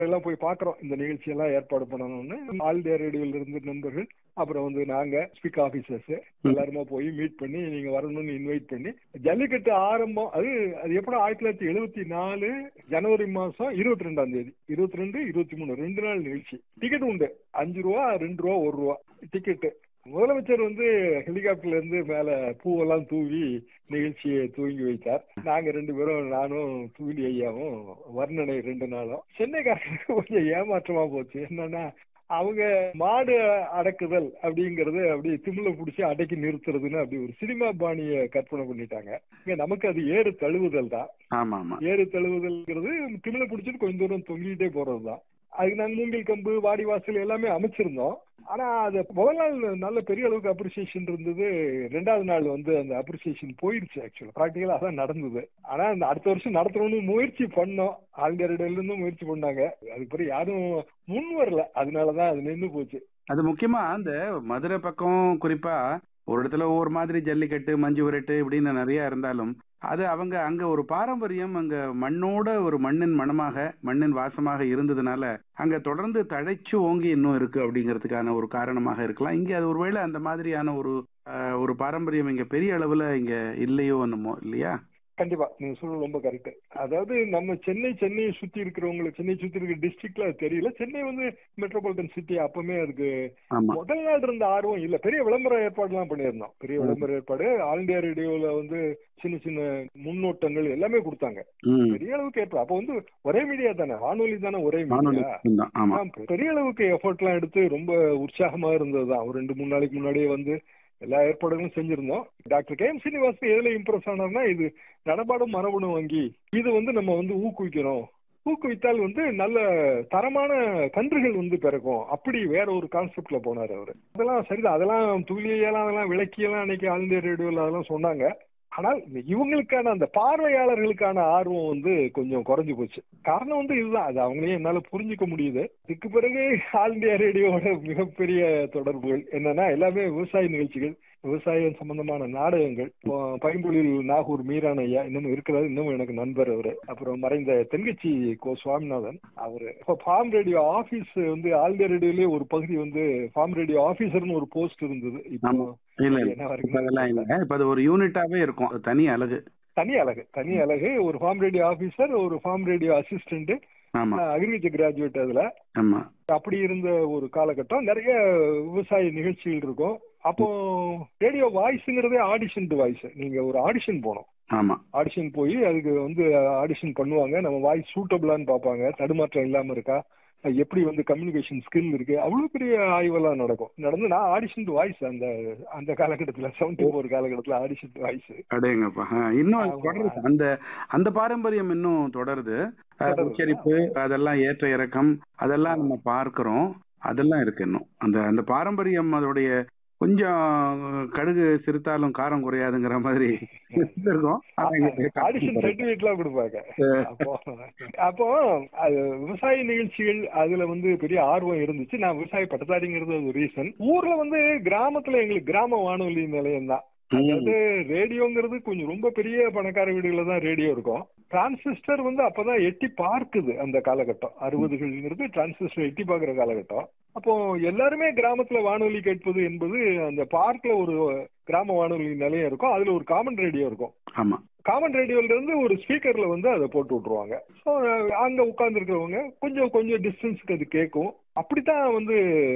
எல்லாம் போய் பாக்குறோம் இந்த நிகழ்ச்சி எல்லாம் ஏற்பாடு பண்ணணும்னு ஆல் இந்தியா ரேடியோல இருந்து நண்பர்கள் அப்புறம் வந்து நாங்க ஸ்பீக் ஆபீசர்ஸ் எல்லாருமா போய் மீட் பண்ணி நீங்க வரணும்னு இன்வைட் பண்ணி ஜல்லிக்கட்டு ஆரம்பம் அது அது எப்படா ஆயிரத்தி தொள்ளாயிரத்தி எழுபத்தி நாலு ஜனவரி மாசம் இருபத்தி ரெண்டாம் தேதி இருபத்தி ரெண்டு இருபத்தி மூணு ரெண்டு நாள் நிகழ்ச்சி டிக்கெட் உண்டு அஞ்சு ரூபா ரெண்டு ரூபா ஒரு ரூபா டிக்கெட்டு முதலமைச்சர் வந்து ஹெலிகாப்டர்ல இருந்து மேல பூவெல்லாம் தூவி நிகழ்ச்சியை தூங்கி வைத்தார் நாங்க ரெண்டு பேரும் நானும் தூலி ஐயாவும் வர்ணனை ரெண்டு நாளும் சென்னைக்காரங்களுக்கு கொஞ்சம் ஏமாற்றமா போச்சு என்னன்னா அவங்க மாடு அடக்குதல் அப்படிங்கறது அப்படி திமில புடிச்சு அடக்கி நிறுத்துறதுன்னு அப்படி ஒரு சினிமா பாணிய கற்பனை பண்ணிட்டாங்க இங்க நமக்கு அது ஏறு தழுவுதல் தான் ஆமா ஆமா ஏறு தழுவுதல்ங்கிறது திமில புடிச்சிட்டு கொஞ்சம் தூரம் தொங்கிட்டே போறதுதான் அதுக்கு நாங்க மூங்கில் கம்பு வாடி வாசல் எல்லாமே அமைச்சிருந்தோம் ஆனா அது முதல் நாள் நல்ல பெரிய அளவுக்கு அப்ரிசியேஷன் இருந்தது ரெண்டாவது நாள் வந்து அந்த அப்ரிசியேஷன் போயிருச்சு ஆக்சுவலா ப்ராக்டிக்கலா அதான் நடந்தது ஆனா அந்த அடுத்த வருஷம் நடத்தணும்னு முயற்சி பண்ணோம் ஆளுநரிடம் இருந்தும் முயற்சி பண்ணாங்க அதுக்கு பிறகு யாரும் முன் வரல அதனாலதான் அது நின்று போச்சு அது முக்கியமா அந்த மதுரை பக்கம் குறிப்பா ஒரு இடத்துல ஒவ்வொரு மாதிரி ஜல்லிக்கட்டு மஞ்சு விரட்டு இப்படின்னு நிறைய இருந்தாலும் அது அவங்க அங்க ஒரு பாரம்பரியம் அங்க மண்ணோட ஒரு மண்ணின் மனமாக மண்ணின் வாசமாக இருந்ததுனால அங்க தொடர்ந்து தழைச்சு ஓங்கி இன்னும் இருக்கு அப்படிங்கிறதுக்கான ஒரு காரணமாக இருக்கலாம் இங்க அது ஒருவேளை அந்த மாதிரியான ஒரு அஹ், ஒரு பாரம்பரியம் இங்க பெரிய அளவுல இங்க இல்லையோ என்னமோ இல்லையா கண்டிப்பா நீங்க சொல்றது ரொம்ப கரெக்ட் அதாவது நம்ம சென்னை சென்னையை சுத்தி இருக்கிறவங்களுக்கு சென்னை சுத்தி இருக்கிற டிஸ்ட்ரிக்ட்ல அது தெரியல சென்னை வந்து மெட்ரோபாலிட்டன் சிட்டி அப்பவுமே அதுக்கு ஆமா முதல் நாள் இருந்த ஆர்வம் இல்ல பெரிய விளம்பர ஏற்பாடு எல்லாம் பண்ணியிருந்தோம் பெரிய விளம்பர ஏற்பாடு ஆல் இந்தியா ரேடியோல வந்து சின்ன சின்ன முன்னோட்டங்கள் எல்லாமே கொடுத்தாங்க ம் பெரிய அளவுக்கு ஏற்பாடு அப்ப வந்து ஒரே மீடியா தானே வானொலி தானே ஒரே வானொலி மீடியா தான் ஆமா ஆமா, பெரிய அளவுக்கு எஃபர்ட் எல்லாம் எடுத்து ரொம்ப உற்சாகமா இருந்ததுதான் ஒரு ரெண்டு மூணு நாளைக்கு முன்னாடியே வந்து எல்லா ஏற்பாடுகளும் செஞ்சிருந்தோம் டாக்டர் கே எம் சீனிவாசன் எதுல இம்ப்ரெஸ் ஆனார்னா இது நடபாடும் மரபணு வங்கி இது வந்து நம்ம வந்து ஊக்குவிக்கணும் ஊக்குவித்தால் வந்து நல்ல தரமான கன்றுகள் வந்து பிறக்கும் அப்படி வேற ஒரு கான்செப்ட்ல போனாரு அவரு அதெல்லாம் சரிதான் அதெல்லாம் துல்லியெல்லாம் அதெல்லாம் விளக்கியெல்லாம் அன்னைக்கு ஆல் இந்தியா ரேடியோல அதெல்லாம் சொன்னாங்க ஆனால் இந்த இவங்களுக்கான அந்த பார்வையாளர்களுக்கான ஆர்வம் வந்து கொஞ்சம் குறைஞ்சு போச்சு காரணம் வந்து இதுதான் அது அவங்களே என்னால புரிஞ்சுக்க முடியுது இதுக்கு பிறகு ஆல் இந்தியா ரேடியோவோட மிகப்பெரிய தொடர்புகள் என்னன்னா எல்லாமே விவசாய நிகழ்ச்சிகள் விவசாயம் சம்பந்தமான நாடகங்கள் இப்போ பைம்பொழில் நாகூர் மீரான் ஐயா இன்னமும் இருக்கிறாரு இன்னமும் எனக்கு நண்பர் அவரு அப்புறம் மறைந்த தென்கட்சி கோ சுவாமிநாதன் அவரு இப்போ ஃபார்ம் ரேடியோ ஆபீஸ் வந்து ஆல் இந்தியா ரேடியோலயே ஒரு பகுதி வந்து ஃபார்ம் ரேடியோ ஆபீசர்னு ஒரு போஸ்ட் இருந்தது இப்போ ஆமா. இல்ல இல்ல என்ன இப்ப வரைக்கும் அதெல்லாம் இல்ல இப்ப அது ஒரு யூனிட்டாவே இருக்கும் அது தனி அழகு தனி அழகு தனி அழகு ஒரு ஃபார்ம் ரேடியோ ஆபீசர் ஒரு ஃபார்ம் ரேடியோ அசிஸ்டன்ட் ஆமா அக்ரிகல்ச்சர் கிராஜுவேட் அதுல ஆமா அப்படி இருந்த ஒரு காலகட்டம் நிறைய விவசாய நிகழ்ச்சிகள் இருக்கும் அப்போ ரேடியோ வாய்ஸ்ங்கிறதே ஆடிஷன் வாய்ஸ் நீங்க ஒரு ஆடிஷன் போனோம் ஆமா ஆடிஷன் போய் அதுக்கு வந்து ஆடிஷன் பண்ணுவாங்க நம்ம வாய்ஸ் சூட்டபிளான்னு பார்ப்பாங்க தடுமாற்றம் இல்லாம இருக்கா அது எப்படி வந்து கம்யூனிகேஷன் ஸ்கில் இருக்கு அவ்வளவு பெரிய ஆய்வெல்லாம் நடக்கும் நடந்து நான் ஆடிஷன் வாய்ஸ் அந்த அந்த காலகட்டத்துல செவன்டி ஃபோர் காலகட்டத்துல ஆடிஷன் வாய்ஸ் அடேங்கப்பா ஆ, இன்னும் அது ஆமா. தொடருது அந்த அந்த பாரம்பரியம் இன்னும் தொடருது அஹ், தொடருது. உச்சரிப்பு அதெல்லாம் ஏற்ற இறக்கம் அதெல்லாம் நம்ம பார்க்கிறோம் அதெல்லாம் இருக்கு இன்னும் அந்த அந்த பாரம்பரியம் அதோடைய கொஞ்சம் கடுகு சிறுத்தாலும் காரம் குறையாதுங்கிற மாதிரி இருக்கும் ஆனா இங்க ஆடிஷன் சர்டிபிகேட்லாம் கொடுப்பாங்க அப்போ அப்போ அது விவசாய நிகழ்ச்சிகள் அதுல வந்து பெரிய ஆர்வம் இருந்துச்சு நான் விவசாய பட்டதாரிங்கிறது ஒரு ரீசன் ஊர்ல வந்து கிராமத்துல எங்களுக்கு கிராம வானொலி நிலையம் தான் அதாவது ரேடியோங்கிறது கொஞ்சம் ரொம்ப பெரிய பணக்கார வீடுகளில் தான் ரேடியோ இருக்கும் டிரான்சிஸ்டர் வந்து அப்பதான் எட்டி பார்க்குது அந்த காலகட்டம் அறுபதுகள்ங்கிறது டிரான்சிஸ்டர் எட்டி பார்க்குற காலகட்டம் அப்போ எல்லாருமே கிராமத்துல வானொலி கேட்பது என்பது அந்த பார்க்ல ஒரு கிராம வானொலி நிலையம் இருக்கும் அதுல ஒரு காமன் ரேடியோ இருக்கும் ஆமா காமன் ரேடியோல இருந்து ஒரு ஸ்பீக்கர்ல வந்து அதை போட்டு விட்டுருவாங்க ஸோ அங்க உட்கார்ந்து இருக்கிறவங்க கொஞ்சம் கொஞ்சம் டிஸ்டன்ஸ்க்கு அது கேட்கும் அப்படித்தான் வந்து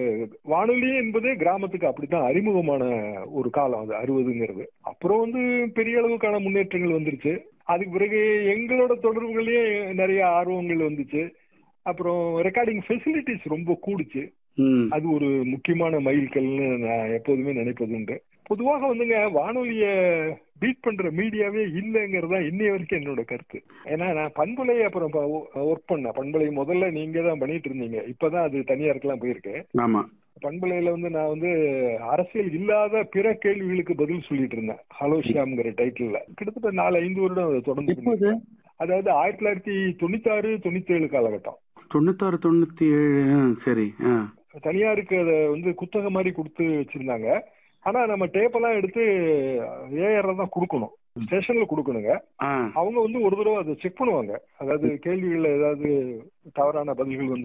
வானொலி என்பதே கிராமத்துக்கு அப்படித்தான் அறிமுகமான ஒரு காலம் அது அறுபதுங்கிறது அப்புறம் வந்து பெரிய அளவுக்கான முன்னேற்றங்கள் வந்துருச்சு அதுக்கு பிறகு எங்களோட தொடர்புகள்லயே நிறைய ஆர்வங்கள் வந்துச்சு அப்புறம் ரெக்கார்டிங் ஃபெசிலிட்டிஸ் ரொம்ப கூடுச்சு ம் அது ஒரு முக்கியமான மைல்கல்னு நான் எப்போதுமே நினைப்பது உண்டு பொதுவாக வந்துங்க வானொலிய பீட் பண்ற மீடியாவே இல்லைங்கிறதா இன்னைய வரைக்கும் என்னோட கருத்து ஏன்னா நான் பண்புலை அப்புறம் ஒர்க் பண்ணேன் பண்புலை முதல்ல நீங்க தான் பண்ணிட்டு இருந்தீங்க இப்பதான் அது தனியாருக்கெல்லாம் போயிருக்கு ஆமா பண்புலையில வந்து நான் வந்து அரசியல் இல்லாத பிற கேள்விகளுக்கு பதில் சொல்லிட்டு இருந்தேன் ஹலோ ஷியாம்ங்கிற டைட்டில்ல கிட்டத்தட்ட நாலு ஐந்து வருடம் அதை தொடர்ந்து எப்போது பண்ணிட்டு இருக்கேன். அதாவது ஆயிரத்தி தொள்ளாயிரத்தி தொண்ணூத்தி ஆறு தொண்ணூத்தி ஏழு காலகட்டம் தொண்ணூத்தாறு தொண்ணூத்தி ஏழு ஆ, சரி ஆ தனியாருக்கு அதை வந்து குத்தகை மாதிரி கொடுத்து வச்சிருந்தாங்க ஆனா நம்ம டேப்பெல்லாம் எடுத்து ஏஆர் தான் கொடுக்கணும் ஸ்டேஷன்ல கொடுக்கணுங்க ஆ அவங்க வந்து ஒரு தடவை அதை செக் பண்ணுவாங்க அதாவது கேள்விகள்ல ஏதாவது தவறான பதில்கள் வந்து